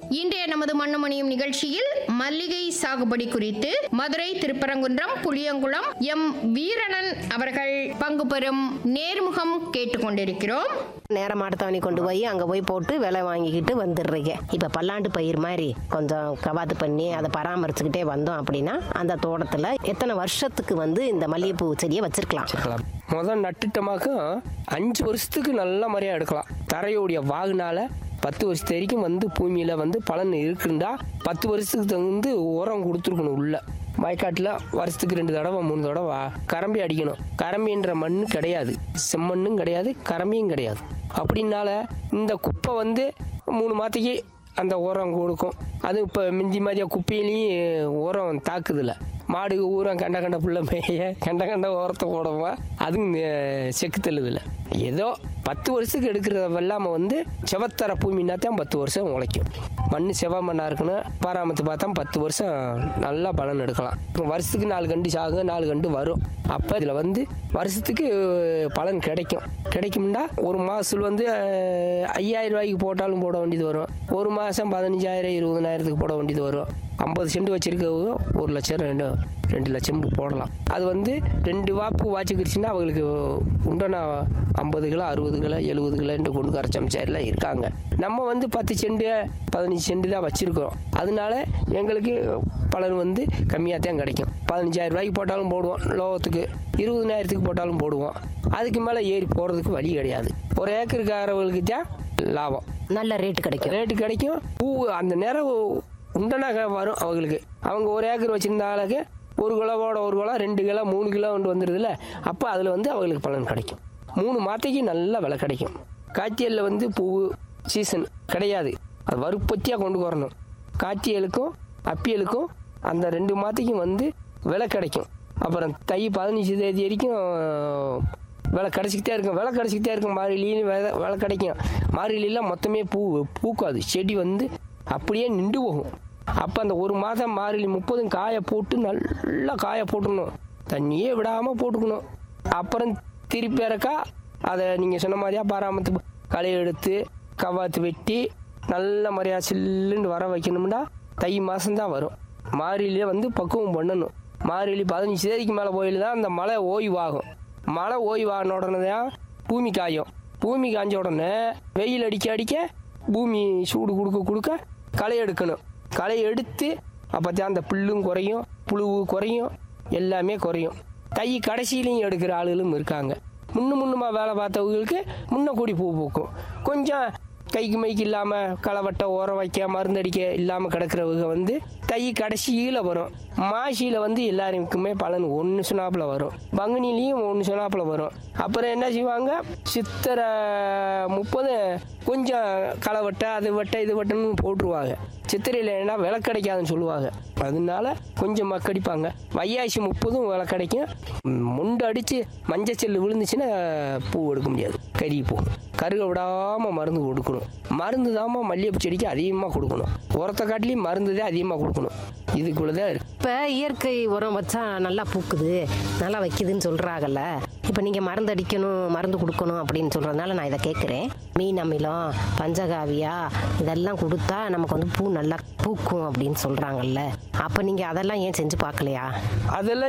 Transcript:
இன்றைய நமது மண்ணுமணியும் நிகழ்ச்சியில் மல்லிகை சாகுபடி குறித்து மதுரை திருப்பரங்குன்றம் புளியங்குளம் எம் வீரணன் அவர்கள் பங்கு பெறும் நேர்முகம் கேட்டுக்கொண்டிருக்கிறோம் நேரம் மாட்டுத்தவணி கொண்டு போய் அங்கே போய் போட்டு விலை வாங்கிக்கிட்டு வந்துடுறீங்க இப்போ பல்லாண்டு பயிர் மாதிரி கொஞ்சம் கவாத்து பண்ணி அதை பராமரிச்சுக்கிட்டே வந்தோம் அப்படின்னா அந்த தோட்டத்தில் எத்தனை வருஷத்துக்கு வந்து இந்த மல்லிகைப்பூ செடியை வச்சிருக்கலாம் இருக்கலாம் முதல் நட்டுட்டமாக்கும் அஞ்சு வருஷத்துக்கு நல்ல முறையாக எடுக்கலாம் தரையோடைய வாகுனால பத்து வருஷத்து வரைக்கும் வந்து பூமியில் வந்து பலன் இருக்குண்டா பத்து வருஷத்துக்கு தகுந்து உரம் கொடுத்துருக்கணும் உள்ள வயக்காட்டில் வருஷத்துக்கு ரெண்டு தடவை மூணு தடவை கரம்பி அடிக்கணும் கரம்பின்ற மண் கிடையாது செம்மண்ணும் கிடையாது கரம்பியும் கிடையாது அப்படின்னால இந்த குப்பை வந்து மூணு மாதத்துக்கு அந்த உரம் கொடுக்கும் அது இப்போ மிஞ்சி மாதிரியா குப்பையிலையும் உரம் தாக்குதில்ல மாடு ஊரம் கண்ட கண்ட புள்ள மேய கண்ட கண்ட உரத்தை போடுவோம் அதுவும் அஹ், செக்கு தள்ளுதில்ல ஏதோ பத்து வருஷத்துக்கு எடுக்கிற வெள்ளாமை வந்து செவத்தர பூமினா தான் பத்து வருஷம் உழைக்கும் மண் செவ மண்ணாக இருக்கணும் பராமரித்து பார்த்தா பத்து வருஷம் நல்லா பலன் எடுக்கலாம் இப்போ வருஷத்துக்கு நாலு கண்டு சாகும் நாலு கண்டு வரும் அப்போ இதில் வந்து வருஷத்துக்கு பலன் கிடைக்கும் கிடைக்கும்னா ஒரு மாதத்தில் வந்து அஹ், ஐயாயிரம் ரூபாய்க்கு போட்டாலும் போட வேண்டியது வரும் ஒரு மாதம் பதினஞ்சாயிரம் இருபதனாயிரத்துக்கு போட வேண்டியது வரும் ஐம்பது சென்ட் வச்சிருக்கவங்க ஒரு லட்சம் ரெண்டு ரெண்டு லட்சம் போடலாம் அது வந்து ரெண்டு வாப்பு வாச்சிக்கிடுச்சுன்னா அவங்களுக்கு உண்டான ஐம்பது கிலோ அறுபது கிலோ எழுபது கிலோன்ட்டு கொண்டு வர சமைச்சாரில் இருக்காங்க நம்ம வந்து பத்து செண்டு பதினஞ்சு செண்டு தான் வச்சுருக்கோம் அதனால எங்களுக்கு பலன் வந்து கம்மியாக தான் கிடைக்கும் பதினஞ்சாயிரம் ரூபாய்க்கு போட்டாலும் போடுவோம் லோகத்துக்கு இருபதனாயிரத்துக்கு போட்டாலும் போடுவோம் அதுக்கு மேலே ஏறி போகிறதுக்கு வழி கிடையாது ஒரு ஏக்கருக்காரவங்களுக்கு தான் லாபம் நல்ல ரேட்டு கிடைக்கும் ரேட்டு கிடைக்கும் பூ அந்த நேரம் உண்டனாக வரும் அவங்களுக்கு அவங்க ஒரு ஏக்கர் வச்சுருந்தாளுக்கு ஒரு கிலோவோட ஒரு கிலோ ரெண்டு கிலோ மூணு கிலோ கொண்டு வந்துடுதுல அப்போ அதில் வந்து அவங்களுக்கு பலன் கிடைக்கும் மூணு மாத்தைக்கு நல்ல விலை கிடைக்கும் காய்ச்சலில் வந்து பூ சீசன் கிடையாது அது வறுப்பத்தியாக கொண்டு வரணும் காய்ச்சியலுக்கும் அப்பியலுக்கும் அந்த ரெண்டு மாத்தைக்கும் வந்து விலை கிடைக்கும் அப்புறம் தை பதினஞ்சு தேதி வரைக்கும் விலை கிடச்சிக்கிட்டே இருக்கும் விலை கிடச்சிக்கிட்டே இருக்கும் மாறிலின்னு விலை விலை கிடைக்கும் மாறிலிலாம் மொத்தமே பூ பூக்காது செடி வந்து அப்படியே நின்று போகும் அப்போ அந்த ஒரு மாதம் மாறிலி முப்பதும் காய போட்டு நல்லா காய போட்டுடணும் தண்ணியே விடாமல் போட்டுக்கணும் அப்புறம் திருப்பி இறக்கா அதை நீங்கள் சொன்ன மாதிரியா பராமரித்து களை எடுத்து கவாத்து வெட்டி நல்ல முறையாக சில்லுன்னு வர வைக்கணும்னா தை மாதம்தான் வரும் மாறிலியே வந்து பக்குவம் பண்ணணும் மாறிலி பதினஞ்சு தேதிக்கு மேலே போயில தான் அந்த மழை ஓய்வாகும் மழை ஓய்வான உடனே தான் பூமி காயும் பூமி காஞ்ச உடனே வெயில் அடிக்க அடிக்க பூமி சூடு கொடுக்க கொடுக்க களை எடுக்கணும் களை எடுத்து அப்போ தான் அந்த புல்லும் குறையும் புழுவு குறையும் எல்லாமே குறையும் தை கடைசியிலையும் எடுக்கிற ஆளுகளும் இருக்காங்க முன்னு முன்னுமா வேலை பார்த்தவங்களுக்கு முன்ன கூடி பூ பூக்கும் கொஞ்சம் கைக்கு மைக்கு இல்லாமல் களவட்ட ஓரம் வைக்க மருந்தடிக்க இல்லாமல் கிடக்கிறவங்க வந்து தை கடைசியில் வரும் மாசியில் வந்து எல்லாருக்குமே பலன் ஒன்று சொன்னாப்புல வரும் பங்குனிலையும் ஒன்று சொன்னாப்புல வரும் அப்புறம் என்ன செய்வாங்க சித்திரை முப்பது கொஞ்சம் களை வெட்ட அது வெட்ட இது வெட்டணும்னு போட்டுருவாங்க சித்திரையில் என்ன விலை கிடைக்காதுன்னு சொல்லுவாங்க அதனால கொஞ்சம் மக்கடிப்பாங்க வையாசி முப்பதும் விலை கிடைக்கும் ம், முண்டு அடித்து மஞ்சச்செல்லு விழுந்துச்சுன்னா பூ எடுக்க முடியாது கறி போகும் கருக விடாமல் மருந்து கொடுக்கணும் மருந்து தாம்மா மல்லிகைப்பூ செடிக்கு அதிகமாக கொடுக்கணும் உரத்தை காட்டிலையும் மருந்து தான் அதிகமாக கொடுக்கணும் இதுக்குள்ளதான் இருக்கு இப்போ இயற்கை உரம் வச்சா நல்லா பூக்குது நல்லா வைக்குதுன்னு சொல்கிறாங்கல்ல இப்போ நீங்கள் மருந்து அடிக்கணும் மருந்து கொடுக்கணும் அப்படின்னு சொல்கிறதுனால நான் இதை கேட்குறேன் மீன் அமிலம் பஞ்சகாவியா இதெல்லாம் கொடுத்தா நமக்கு வந்து பூ நல்லா பூக்கும் அப்படின்னு சொல்கிறாங்கல்ல அப்போ நீங்கள் அதெல்லாம் ஏன் செஞ்சு பார்க்கலையா அதெல்லாம்